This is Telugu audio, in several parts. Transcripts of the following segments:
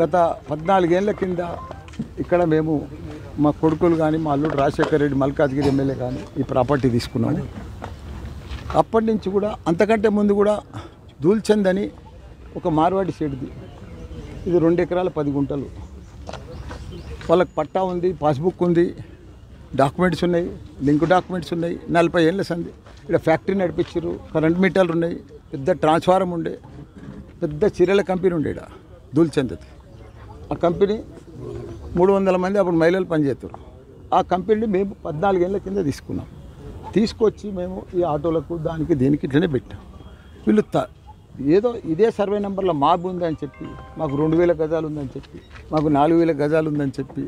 గత పద్నాలుగేళ్ల కింద ఇక్కడ మేము మా కొడుకులు కానీ మా అల్లుడు రాజశేఖర రెడ్డి మల్కాజ్గిరి ఎమ్మెల్యే కానీ ఈ ప్రాపర్టీ తీసుకున్నాము అప్పటి నుంచి కూడా అంతకంటే ముందు కూడా దూల్చంద్ అని ఒక మార్వాడి షెడ్ది ఇది రెండు ఎకరాల పది గుంటలు వాళ్ళకి పట్టా ఉంది పాస్బుక్ ఉంది డాక్యుమెంట్స్ ఉన్నాయి లింక్ డాక్యుమెంట్స్ ఉన్నాయి నలభై ఏళ్ళ సంది ఇక్కడ ఫ్యాక్టరీ నడిపించారు కరెంట్ మీటర్లు ఉన్నాయి పెద్ద ట్రాన్స్ఫారం ఉండే పెద్ద చీరల కంపెనీ ఉండే ఇక్కడ దూల్చందది ఆ కంపెనీ మూడు వందల మంది అప్పుడు మహిళలు పనిచేస్తారు ఆ కంపెనీని మేము పద్నాలుగేళ్ల కింద తీసుకున్నాం తీసుకొచ్చి మేము ఈ ఆటోలకు దానికి దీనికి ఇట్లనే పెట్టాం వీళ్ళు త ఏదో ఇదే సర్వే నెంబర్లో మాబ్ ఉందని చెప్పి మాకు రెండు వేల గజాలు ఉందని చెప్పి మాకు నాలుగు వేల గజాలు ఉందని చెప్పి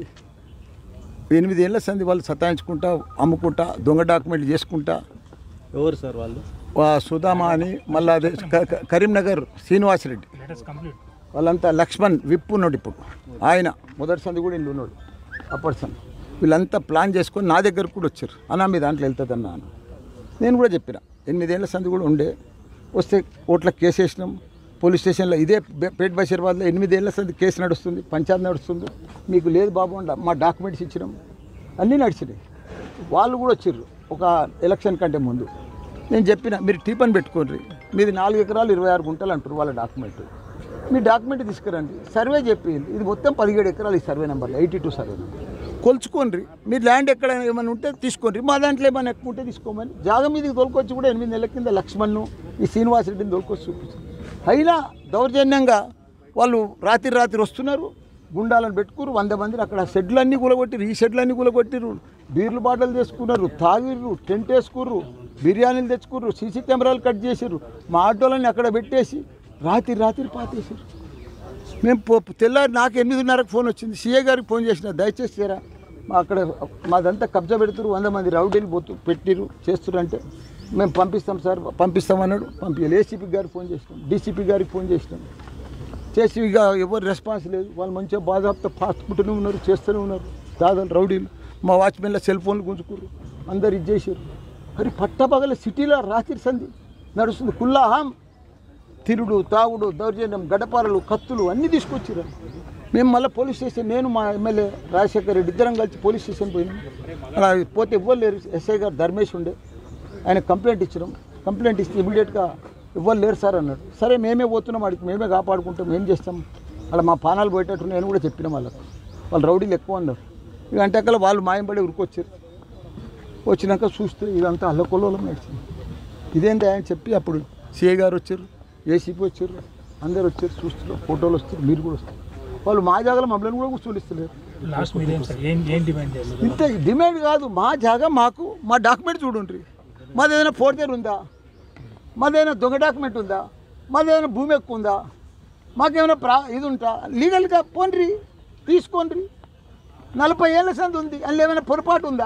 ఎనిమిది ఏళ్ళ సంది వాళ్ళు సతాయించుకుంటా అమ్ముకుంటా దొంగ డాక్యుమెంట్లు చేసుకుంటా ఎవరు సార్ వాళ్ళు వా సుధామా అని మళ్ళీ అదే క- క- కరీంనగర్ శ్రీనివాసరెడ్డి వాళ్ళంతా లక్ష్మణ్ విప్పు ఉన్నాడు ఇప్పుడు ఆయన మొదటి సంది కూడా ఇల్లు ఉన్నాడు అప్పటి సంది వీళ్ళంతా ప్లాన్ చేసుకొని నా దగ్గరకు కూడా వచ్చారు అన్నా మీ దాంట్లో వెళ్తుందన్నా అని నేను కూడా చెప్పిన ఎనిమిదేళ్ల సంది కూడా ఉండే వస్తే కోట్ల కేసు వేసినాం పోలీస్ స్టేషన్లో ఇదే బే- పేట్ బషీర్బాద్లో ఎనిమిదేళ్ల సంది కేసు నడుస్తుంది పంచాయతీ నడుస్తుంది మీకు లేదు బాబు అండ మా డాక్యుమెంట్స్ ఇచ్చినాం అన్నీ నడిచినాయి వాళ్ళు కూడా వచ్చిర్రు ఒక ఎలక్షన్ కంటే ముందు నేను చెప్పిన మీరు టీపన్ పెట్టుకోండి మీది నాలుగు ఎకరాలు ఇరవై ఆరు గుంటలు అంటారు వాళ్ళ డాక్యుమెంట్ మీ డాక్యుమెంట్ తీసుకురండి సర్వే చెప్పింది ఇది మొత్తం పదిహేడు ఎకరాలు ఈ సర్వే నెంబర్లో ఎయిటీ టూ సర్వే నెంబర్ కొలుచుకోండి మీరు ల్యాండ్ ఎక్కడ ఏమైనా ఉంటే తీసుకోండి మా దాంట్లో ఏమైనా ఎక్కువ ఉంటే తీసుకోమని జాగ మీదకి తోలుకొచ్చి కూడా ఎనిమిది నెలల కింద లక్ష్మణ్ను ఈ శ్రీనివాసరెడ్డిని తోలుకొచ్చి చూపించారు అయినా దౌర్జన్యంగా వాళ్ళు రాత్రి రాత్రి వస్తున్నారు గుండాలను పెట్టుకురు వంద మందిని అక్కడ షెడ్లన్నీ కూలగొట్టిరు ఈ షెడ్లన్నీ కూలగొట్టిరు బీర్లు బాటలు చేసుకున్నారు తాగిర్రు టెంట్ వేసుకుర్రు బిర్యానీలు తెచ్చుకుర్రు సీసీ కెమెరాలు కట్ చేసిర్రు మా ఆటోలని అక్కడ పెట్టేసి రాత్రి రాత్రి పాతేసారు మేము పో తెల్లారి నాకు ఎనిమిదిన్నరకు ఫోన్ వచ్చింది సీఏ గారికి ఫోన్ చేసిన దయచేసి చేరా మా అక్కడ మాదంతా కబ్జా పెడుతురు వంద మంది రౌడీలు పోతు పెట్టిరు చేస్తురు అంటే మేము పంపిస్తాం సార్ పంపిస్తామన్నాడు పంపించాలి ఏసీపీ గారికి ఫోన్ చేసినాం డీసీపీ గారికి ఫోన్ చేసినాం చేసి ఇక ఎవరు రెస్పాన్స్ లేదు వాళ్ళు మంచిగా బాధాపుతో పాసుకుంటూనే ఉన్నారు చేస్తూనే ఉన్నారు దాదాపు రౌడీలు మా వాచ్మెన్ల సెల్ ఫోన్లు గుంజుకుర్రు అందరు ఇది చేసారు మరి పట్టపగల సిటీలో రాత్రి సంధి నడుస్తుంది కుల్లాహాం తిరుడు తాగుడు దౌర్జన్యం గడపారలు కత్తులు అన్నీ తీసుకొచ్చిర్రు మేము మళ్ళీ పోలీస్ స్టేషన్ నేను మా ఎమ్మెల్యే రాజశేఖర్ రెడ్డి ఇద్దరం కలిసి పోలీస్ స్టేషన్ పోయినాం అలా పోతే ఇవ్వరు లేరు ఎస్ఐ గారు ధర్మేష్ ఉండే ఆయన కంప్లైంట్ ఇచ్చినాం కంప్లైంట్ ఇస్తే ఇమీడియట్గా ఇవ్వరు లేరు సార్ అన్నాడు సరే మేమే పోతున్నాం వాడికి మేమే కాపాడుకుంటాం ఏం చేస్తాం అలా మా పానాలు పోయేటట్టు నేను కూడా చెప్పిన వాళ్ళకు వాళ్ళు రౌడీలు ఎక్కువ ఉన్నారు ఇక అంటే అక్కడ వాళ్ళు మాయంపడి ఉరికొచ్చారు వచ్చినాక చూస్తే ఇదంతా అల్లకొల్లోలం నడిచింది ఇదేంటి అని చెప్పి అప్పుడు సిఐ గారు వచ్చారు ఏసీపీ వచ్చారు అందరు వచ్చారు చూస్తున్నారు ఫోటోలు వస్తారు మీరు కూడా వస్తారు వాళ్ళు మా జాగాలో మమ్మల్ని కూడా కూర్చోనిస్తలేరు లాస్ట్ మీదేం సార్ ఏం ఏం డిమాండ్ చేస్తారు ఇంత డిమాండ్ కాదు మా జాగా మాకు మా డాక్యుమెంట్ చూడండి మాది ఏదైనా ఫోర్జర్ ఉందా మాది ఏదైనా దొంగ డాక్యుమెంట్ ఉందా మాది ఏదైనా భూమి ఎక్కువ ఉందా మాకేమైనా ప్రా ఇది ఉంటా లీగల్గా పోండ్రి తీసుకోండి నలభై ఏళ్ళ సంది ఉంది అందులో ఏమైనా పొరపాటు ఉందా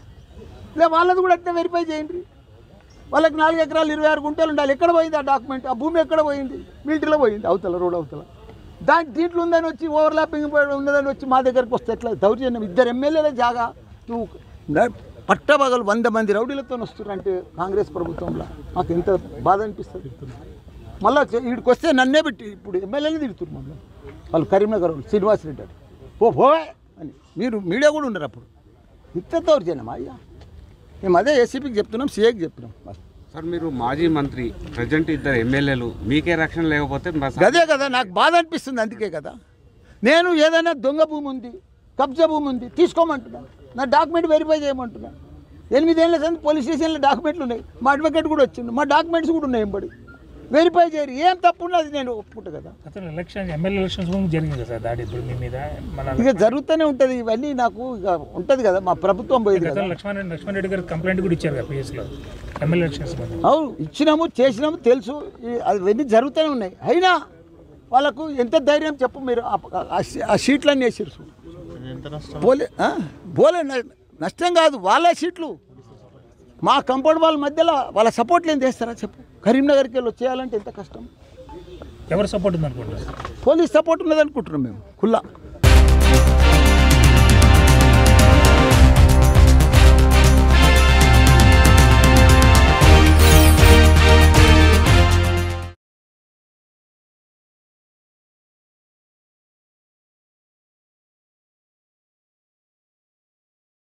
లే వాళ్ళది కూడా అట్లా వెరిఫై చేయండి వాళ్ళకి నాలుగు ఎకరాలు ఇరవై ఆరు గుంటలు ఉండాలి ఎక్కడ పోయింది ఆ డాక్యుమెంట్ ఆ భూమి ఎక్కడ పోయింది మిలిటరీలో పోయింది అవతల రోడ్ అవతల దాని దీంట్లో ఉందని వచ్చి ఓవర్లాపింగ్ ఉన్నదని వచ్చి మా దగ్గరకు వస్తే ఎట్లా దౌర్జన్యం ఇద్దరు ఎమ్మెల్యేల జాగా నువ్వు న- పట్టబగలు వంద మంది రౌడీలతో వస్తున్నారు అంటే కాంగ్రెస్ ప్రభుత్వంలో మాకు ఎంత బాధ అనిపిస్తుంది మళ్ళీ వీడికి వస్తే నన్నే పెట్టి ఇప్పుడు ఎమ్మెల్యేని తిడుతున్నారు మమ్మల్ని వాళ్ళు కరీంనగర్ వాళ్ళు శ్రీనివాసరెడ్డి అని ఓ పోవే అని మీరు మీడియా కూడా ఉన్నారు అప్పుడు ఇంత దౌర్జన్యమా అయ్యా మేము అదే ఏసీపీకి చెప్తున్నాం సీఏకి చెప్తున్నాం సార్ మీరు మాజీ మంత్రి ప్రజెంట్ ఇద్దరు ఎమ్మెల్యేలు మీకే రక్షణ లేకపోతే మా సా- అదే కదా నాకు బాధ అనిపిస్తుంది అందుకే కదా నేను ఏదైనా దొంగ భూమి ఉంది కబ్జా భూమి ఉంది తీసుకోమంటున్నా నా డాక్యుమెంట్ వెరిఫై చేయమంటున్నా ఎనిమిదేళ్ళ సంది పోలీస్ స్టేషన్లో డాక్యుమెంట్లు ఉన్నాయి మా అడ్వకేట్ కూడా వచ్చిండు మా డాక్యుమెంట్స్ కూడా ఉన్నాయి ఎంబడి వెరిఫై చేయరు ఏం తప్పు ఉన్నది నేను ఒప్పుకుంటా కదా అసలు ఎలక్షన్ ఎమ్మెల్యే ఎలక్షన్స్ ముందు జరిగింది కదా సార్ దాడి ఇప్పుడు మీ మీద మన ఇక జరుగుతూనే ఉంటుంది ఇవన్నీ నాకు ఇక ఉంటుంది కదా మా ప్రభుత్వం పోయింది కదా గతంలో లక్ష్మణ్ రెడ్డి లక్ష్మణ్ రెడ్డి గారు కంప్లైంట్ కూడా ఇచ్చారు కదా పిఎస్లో ఎమ్మెల్యే ఎలక్షన్స్ ముందు అవును ఇచ్చినాము చేసినాము తెలుసు ఈ- అవన్నీ జరుగుతూనే ఉన్నాయి అయినా వాళ్ళకు ఎంత ధైర్యం చెప్పు మీరు ఆ- ఆ షీ- ఆ షీట్లన్నీ వేసారు చూడు పోలే ఆ? పోలే న- నష్టం కాదు వాళ్ళ సీట్లు మా కంపౌండ్ వాళ్ళ మధ్యలో వాళ్ళ సపోర్ట్లు ఏం చేస్తారా చెప్పు కరీంనగర్కి వెళ్ళి వచ్చేయాలంటే ఎంత కష్టం ఎవరు సపోర్ట్ ఉంది అనుకుంటారు పోలీస్ సపోర్ట్ ఉన్నది అనుకుంటున్నాం మేము కుల్లా